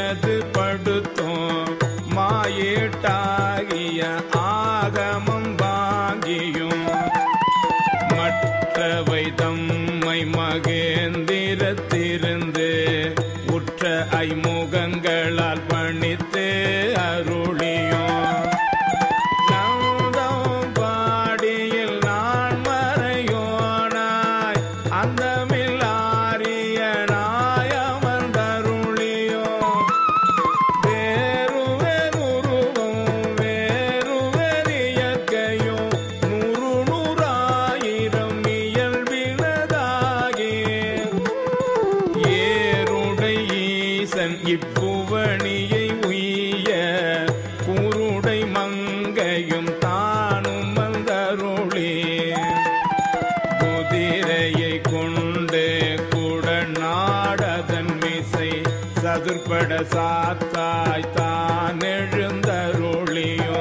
செய்தது படுத்தோம் மாயேட்டாகிய ஆகமம் வாங்கியும் மற்றவை தம்மை மகேந்திரத்திருந்து உற்ற ஐமுகங்களால் பணித்து அருளியும் நந்தம் பாடியில் நான் மறையோனாய் அந்தமில் ஆரியனாய் அமர்ந்தருளியோ வேறுவே குருவும் வேறுவே இயற்கையும் நூறு நூறாயிரம் இயல்பினதாகி ஏருடை ஈசன் இப்புவணியை உய்ய குருடை மங்கையும் தானும் வந்தருளே குதிரையை கொண்டு கூட நாடதன் மிசை சதுர்பட சாத்தாய் தான் எழுந்தருளியோ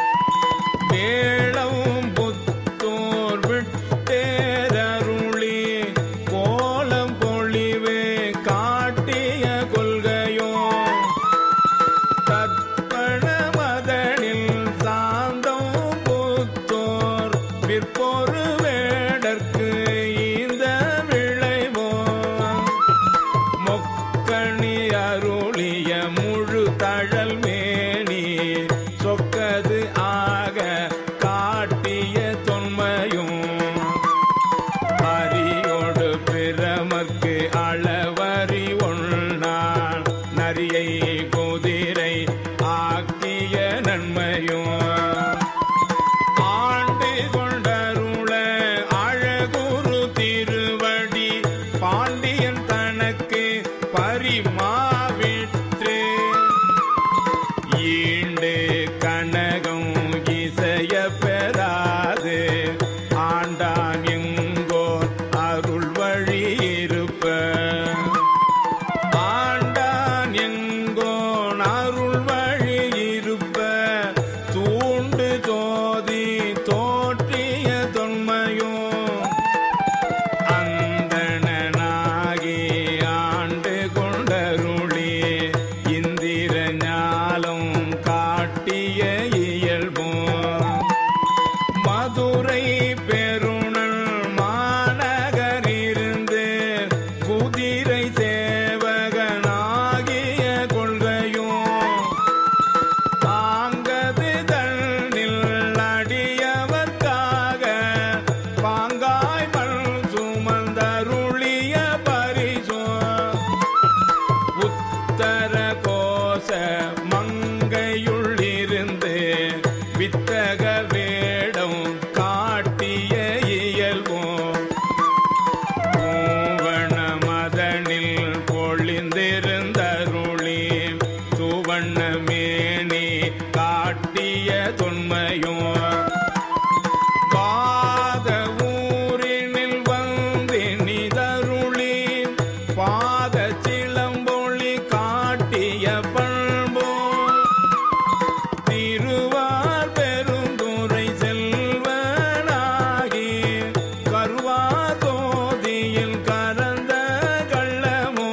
வேளவும் புத்தோர் விட்டேரருளி கோலம் பொழிவே காட்டிய கொள்கையோ கற்பன மதனில் சாந்தம் புத்தோர் விற்பொரு வேடற்கு இந்த விளைவோ மொக்கணி அருளிய முழு தழல் மேனி சொக்கது ஆக காட்டிய தொன்மையும் அரியோடு பிரமர்க்கு அளவறி ஒன்னான் நரியை குதிரை ஆக்கிய நன்மையும் ஆண்டு கொண்டருள அழகுரு திருவடி பாண்டியன் தனக்கு பரிமாவிற்று ஈண்டு கனகம் இசைய பெறாது ஆண்டான் எங்கோ அருள் வழி இருப்ப ஆண்டான் எங்கோன் அருள் வழி இருப்ப தூண்டு ஜோதி தோற்றிய தொன்மையோ அந்தணனாகி ஆண்டு கொண்டருளி இந்திர ஞாலம் காட்டிய இயல்பும் மதுரை பெருணல் மாநகரிருந்து குதிரை சேவகனாகிய கொள்கையும் ஆங்கது தன்னில் அடியவர்க்காக பாங்காய் மண் சுமந்தருளிய பரிசோ உத்தர கோச மங்கையுள்ளிருந்து வித்தக வேடம் காட்டிய இயல்போம் பூவண மதனில் பொழிந்திருந்தருளி துவண்ண மேனி காட்டிய தொன்மையும் பாத ஊரினில் வந்து நிதருளி பாத சிலம்பொழி காட்டிய பண்போ திருவார் பெருந்துரை செல்வனாகி கருவா தோதியில் கரந்த கள்ளமோ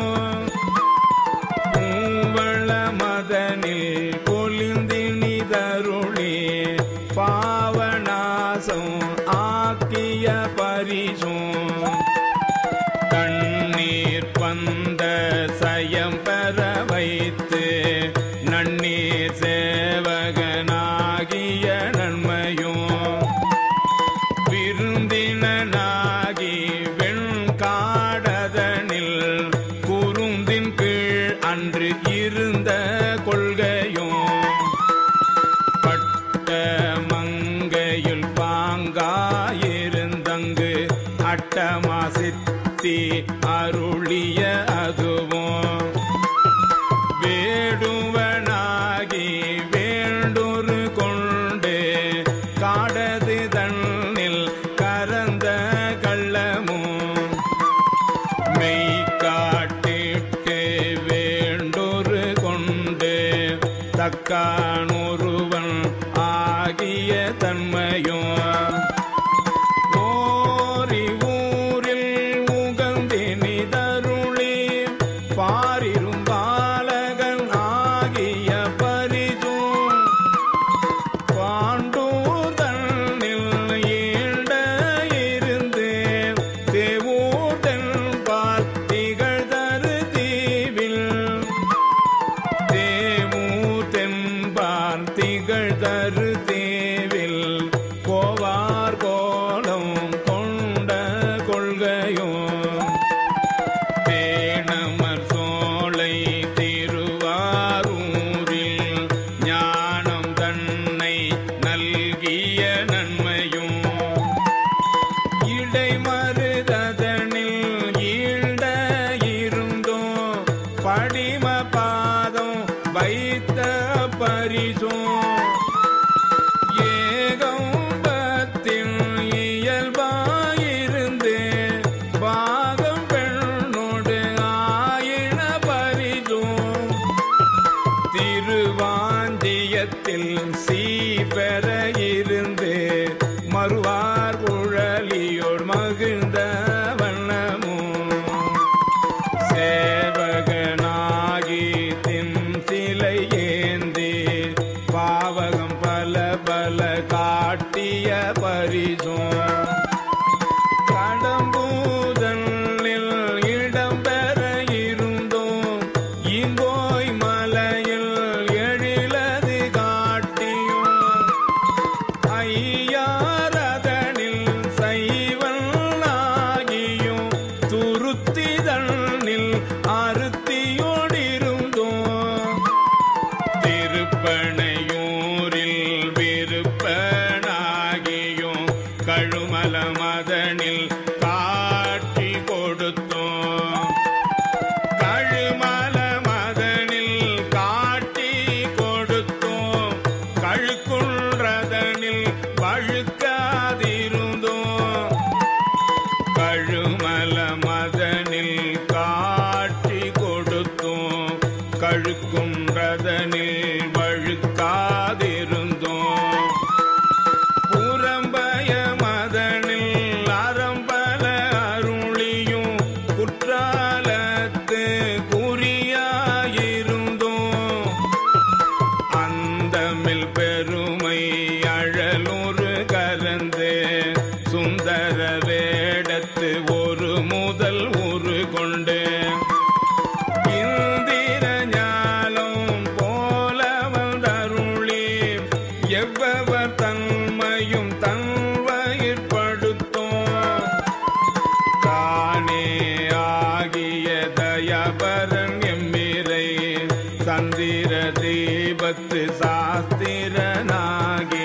பூவள மதனில் பொலிந்தினி தருளி பாவநாசம் ஆக்கிய பரிசும் கண்ணீர் பந்த சயம் பெற வைத்து நன்னீர் சேவகனாகிய நன்மையும் விருந்தினனாகி வெண்காடதனில் குறுந்தின் கீழ் அன்று இருந்த கொள்கையும் பட்ட மங்கையில் பாங்காயிருந்தங்கு அட்டமா சித்தி அருளிய அதுவும் வேடுவனாகி வேண்டொரு கொண்டு காடது தன்னில் கரந்த கள்ளமும் மெய் காட்டிட்டு வேண்டொரு கொண்டு தக்கானொருவன் ஆகிய தன்மையும் ஓரி ஊரில் உகந்தினி தருளி பாரிரும் பாலகன் தரு தேவில் கோவார் கோலம் கொண்ட கொள்கையும் தேனமர் சோலை திருவாரூரில் ஞானம் தன்னை நல்கிய நன்மையும் இடைமருதனில் ஈண்ட இருந்தோ படிம பாதம் வைத்த பரிசும் ஏகம்பத்தின் இயல்பாயிருந்து பாகம் பெண்ணோடு ஆயின பரிசும் திருவாஞ்சியத்தில் சீபெற இருந்து மறுவார் குழலியோர் மகிழ்ந்த வண்ணமும் சேவகனாகி தின் சிலை ஏந்தி பாவகம் பல பல காட்டிய பரிசும் கடம்பூதனில் இடம்பெற இருந்தோம் இங்கோய் மலையில் எழிலது காட்டியும் ஐயாரதனில் சைவன் ஆகியும் துருத்திதனில் அறுத்தியோடிருந்தோம் திருப்பனையூரில் விருப்பனாகியும் கழுமல மதனில் காட்டி கொடுத்தோம் கழுமல மதனில் காட்டி கொடுத்தோம் கழுக்குன்றதனில் வழுக்காதிருந்தோம் கழுமல மதனில் காட்டி கொடுத்தோம் கழுக்குன்றதனில் வழுக்காதிருந்தோம் புறம்பய மதனில் அறம்பல அருளியும் குற்றாலத்து குறியாயிருந்தோம் அந்தமில் பெருமை அழலுரு கலந்து சுந்தர வேடத்து ஒரு முதல் உரு கொண்டு இந்திர ஞானம் போல வந்தருளி எவ்வவர் தன்மையும் தன்வயிற்படுத்தோம் தானே ஆகிய தயபரன் எம்மிரை சந்திர தீபத்து சாஸ்திரனாகி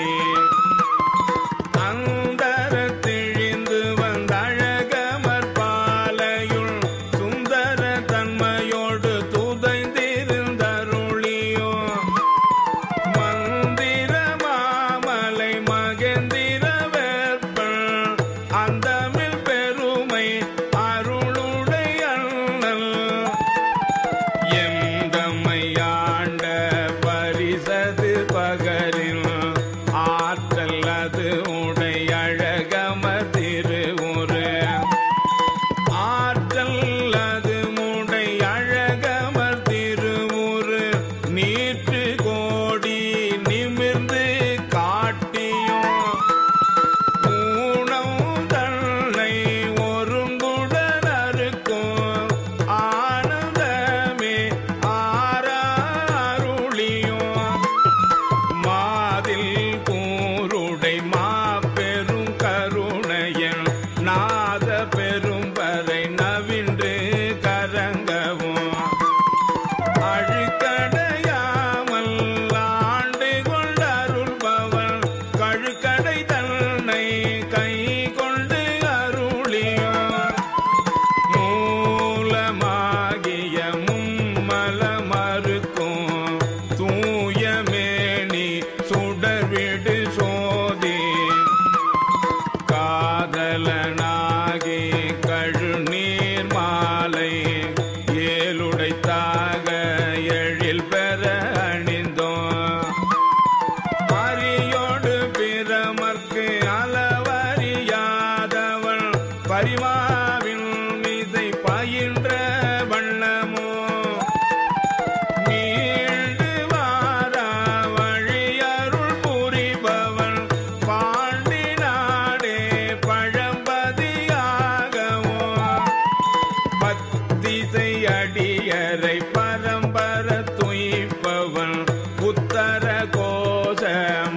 அந்தரத்திழிந்து வந்தழகமர் பாலையுள் சுந்தர தன்மையோடு துதைந்திருந்தருளியோ மந்திர மாமலை மகேந்திர வேற்பன் அந்தமில் பெருமை அருளுடைய அண்ணல் எந்தம்மையாண்ட பரிசது பகரில் ஆற்றல் அது உடை அழகம திருவுரு ஆற்றல் அது முடை அழகமர் திருவுரு நீற்று கோடி நிமிர்ந்து காட்டியும் ஊனம் தன்னை ஒருங்குடன் அறுக்கும் ஆனந்தமே ஆறாருளியும் மாதில் கூருடை மாபெரும் கருணையன் நாத பெரும்பறை நவின்று கரங்கவும் அழுக்கடையாமல் ஆண்டு கொண்டருள்பவன் கழுக்கடை தன்னை கை கொண்டு அருளியும் மூலமாகிய மும்மல மறுக்கும் தூயமேனி சுடர்விடு சோதி காதலனாகி கழுநீர் மாலை ஏழுடைத்தாக எழில் பெற அணிந்தோம் அரியோடு பிரமர்க்கு அளவறியாதவள் பரிமாவின் மீதை பயின்ற வண்ணமோ மீண்டு வாரா வழியருள் புரிபவன் பாண்டி நாடே பழம்பதியாகவோ பத்திசை அடியரை பரம்பர துய்ப்பவன் உத்தர கோஷ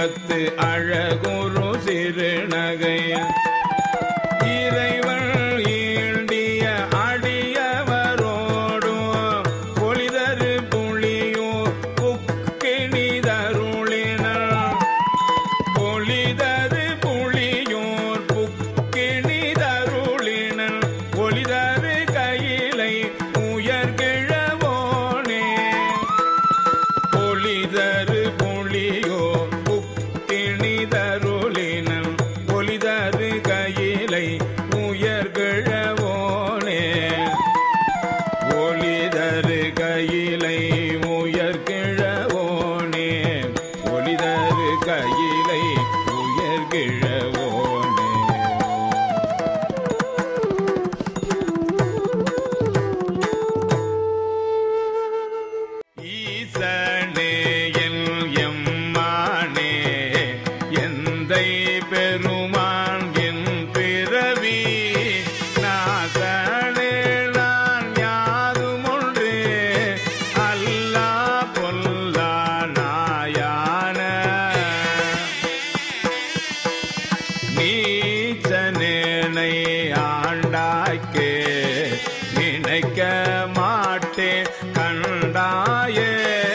வடிவத்து அழகுரு சிறுநகை இறைவன் ஈண்டிய அடியவரோடும் பொலிதரு புளியோ புக்கினிதருளினான் பொலிதரு புளியோர் புக்கினிதருளினன் ஒளிதரு கையிலை உயர்கிழவோனே பொலிதரு புளியோ புக்கிணிதருளினன் ஒளிதரு கையிலை உயர்கிழவோனே ஒளிதரு கையிலை உயர்கிழவோனே ஒளிதரு கையிலை உயர்கிழவோனே ஈசனே என் எம்மானே எந்தை பெருமான் என் பிறவி நாசனே நான் யாதுமொன்று அல்லா பொல்லா நாயான நீச்சனேனை ஆண்டாய்க்கே நினைக்க மாட்டேன் கண்டாயே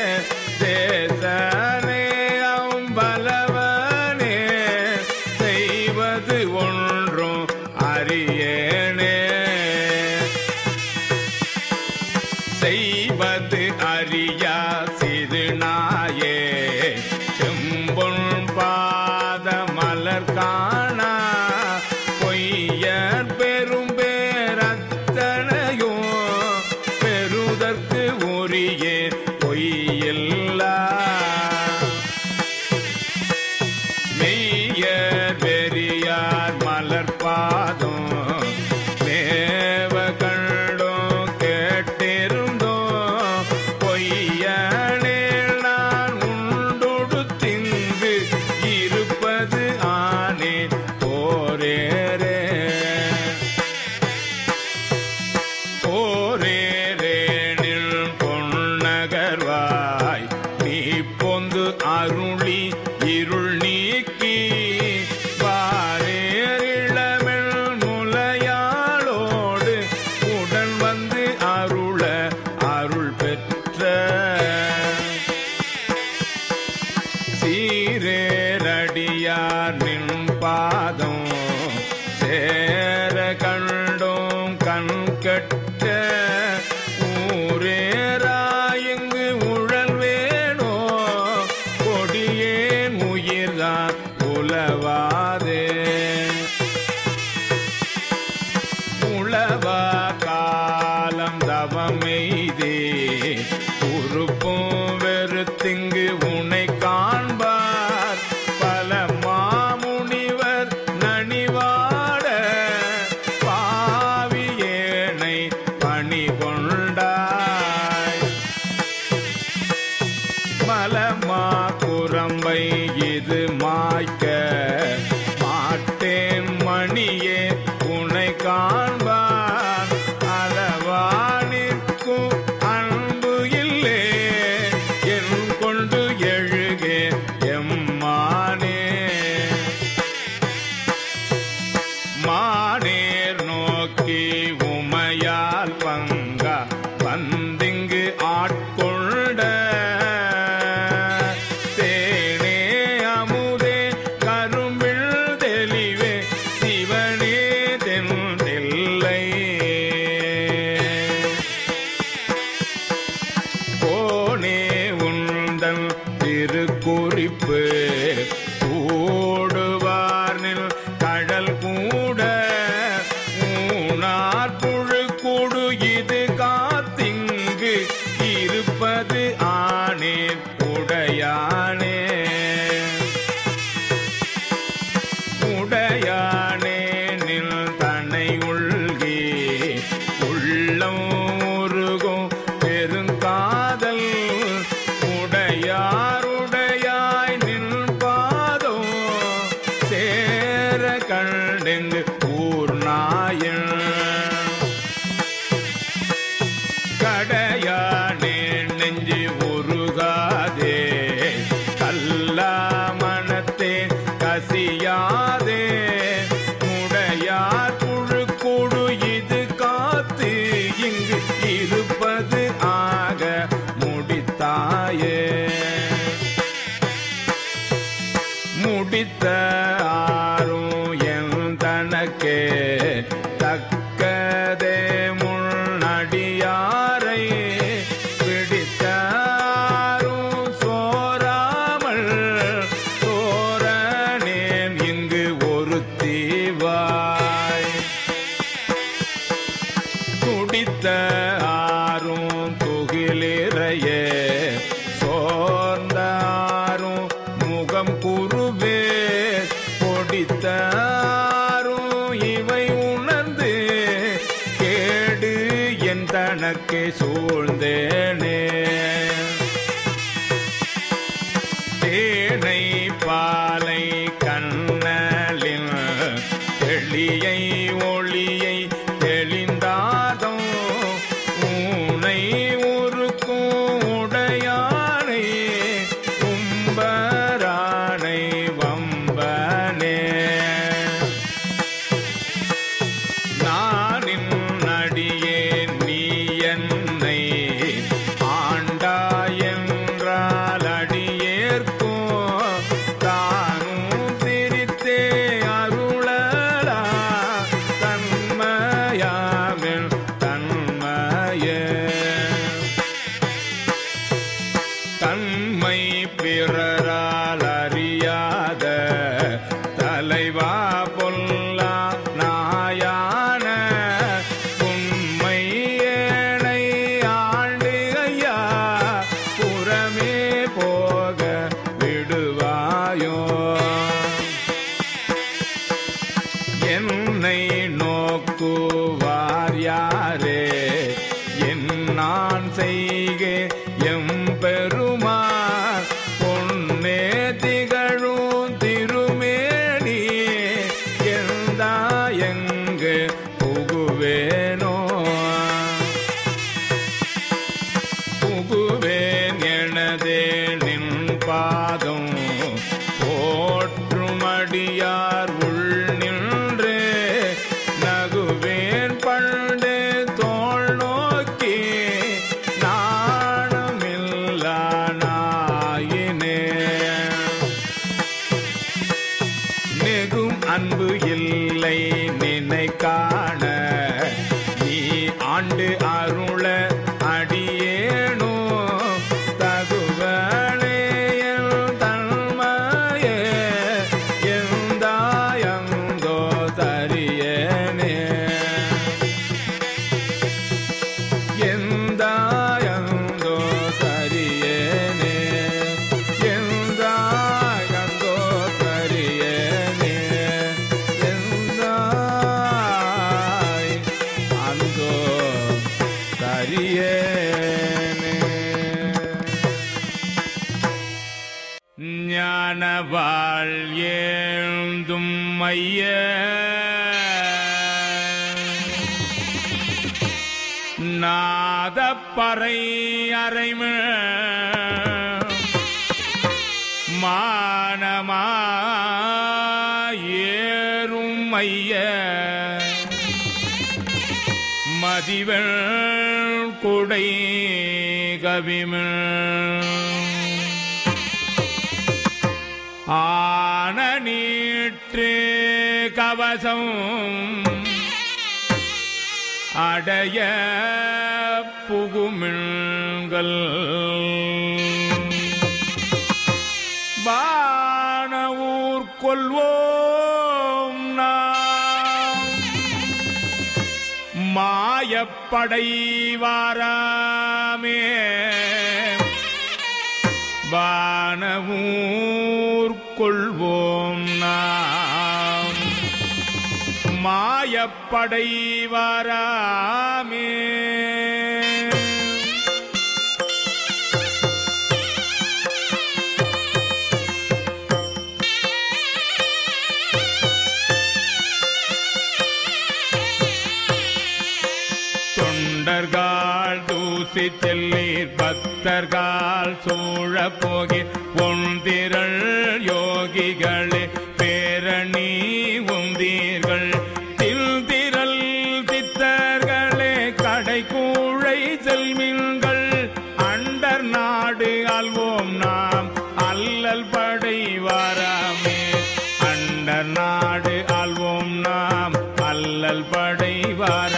தேசனே அம்பலவனே செய்வது ஒன்றும் அறியேனே செய்வது அறியா சிறு நாயே செம்பொன் பாத மலர் காணா பொய்யர் பெரும் பேரத்தனையோ பெறுதற்கு உரிய பொய்யில்லா மெய்யர் பெரியார் மலர் பாதம் மேவ கண்டோம் கேட்டிருந்தோம் பொய்யனில் நான் உண்டொடு தின்று இருப்பது ஆனே போரேரே போரேரேனில் பொன்னகர்வாய் நீ பொந்து அருளி இருள் நீக்கி வாரேரிளமெல் முலையாளோடு உடன் வந்து அருள அருள் பெற்ற சீரேரடியார் நின் பாதம் சேர கண்டோம் கண் கட்ட ஊரேராயங்கு உழல் வேணோ கொடியேன் உயிர்தான் உலவாதே உளவா காலம் தவமெய்தே உறுப்பும் வெறுத்திங்கு உனை காண்பார் பல மாமுனிவர் நனிவாட பாவியேனை பணி கொண்டாய் மலமா குரம்பை இது மாய்க்க மாட்டேன் மணியே உனை காண்பான் அளவானிற்கும் அன்பு இல்லே என் கொண்டு எழுகே எம்மானே மானேர் நோக்கி உமையால் பங்கா வந்திங்கு ஆட்கொண்ட தேனே அமுதே கரும்பில் தெளிவே சிவனே தென்றில்லை போனே உந்தன் திருக்குறிப்பு கூடுவார்னில் கடல் கூட ஊனா தனக்கே தக்கதே முன்னடியாரை பிடித்தாரும் சோராமல் சோரனேன் இங்கு ஒரு தீவாய் துடித்த ஆறும் துகிலிறையே சோர்ந்தாரும் முகம் குருவே பொடித்தாரும் இவை உணர்ந்து கேடு என் தனக்கே சூழ்ந்தேனே தேனை பாலை கண்ணலின் தெளியை ஒளியை தெளிந்தாதம் ஊனை உருக்கும் உடையானை கும்பரானை வம்பனே நானின் அடியே நீ என்னை ஆண்டாயென்றால் அடியேற்கும் தானும் திரித்தே அருளலா தன்மயாமில் தன்மயே தன்மை பிறரால் அறியாத தலைவா பொல்லா நாயான உண்மை ஏழை ஆண்டு ஐயா புறமே போக விடுவாயோ என்னை நோக்குவார் யாரே என் நான் செய்கே எம் பெருமார் பொன்னே திகழும் திருமேனி எந்தா எங்கு புகுவேனோ புகுவேன் எனதே நின் பாதம் போற்றுமடியார் உள் நின்று நகுவேன் பண்டே தோள் நோக்கி நாணமில்லா நாயினே நெகும் அன்பு இல்லை நினை காண நீ ஆண்டு அருள அடியேனோ தகுவனேயல் தன்மயே எந்தாயந்தோ தரியனே எந்தாயந்தோ தரியனே எந்தாயந்தோ தரியனே எந்தாய் அந்தோ தரியனே ஞானவாள் ஏந்தும் மைய நாதப்பறை அறைமிழ் மானமாயேறும் மைய மதிவள் குடை கவிமிழ் ஆன நீற்று கவசம் அடைய புகுமிழ்கள் வானவூர் கொள்வோம் நாம் மாயப்படை வாராமே வானவூர் கொள்வோம் நாம் மாயப்படை வாராமே தொண்டர்கள் தூசி செல்லீர் பக்தர்கள் சூழ போகிர் ஒன்றிரள் யோகிகளே பேரணி உந்தீர்கள் தில்திரள் சித்தர்களே கடை கூழை செல்மின்கள் அண்டர் நாடு அல்வோம் நாம் அல்லல் படை வாராமே அண்டர் நாடு ஆள்வோம் நாம் அல்லல் படைவார்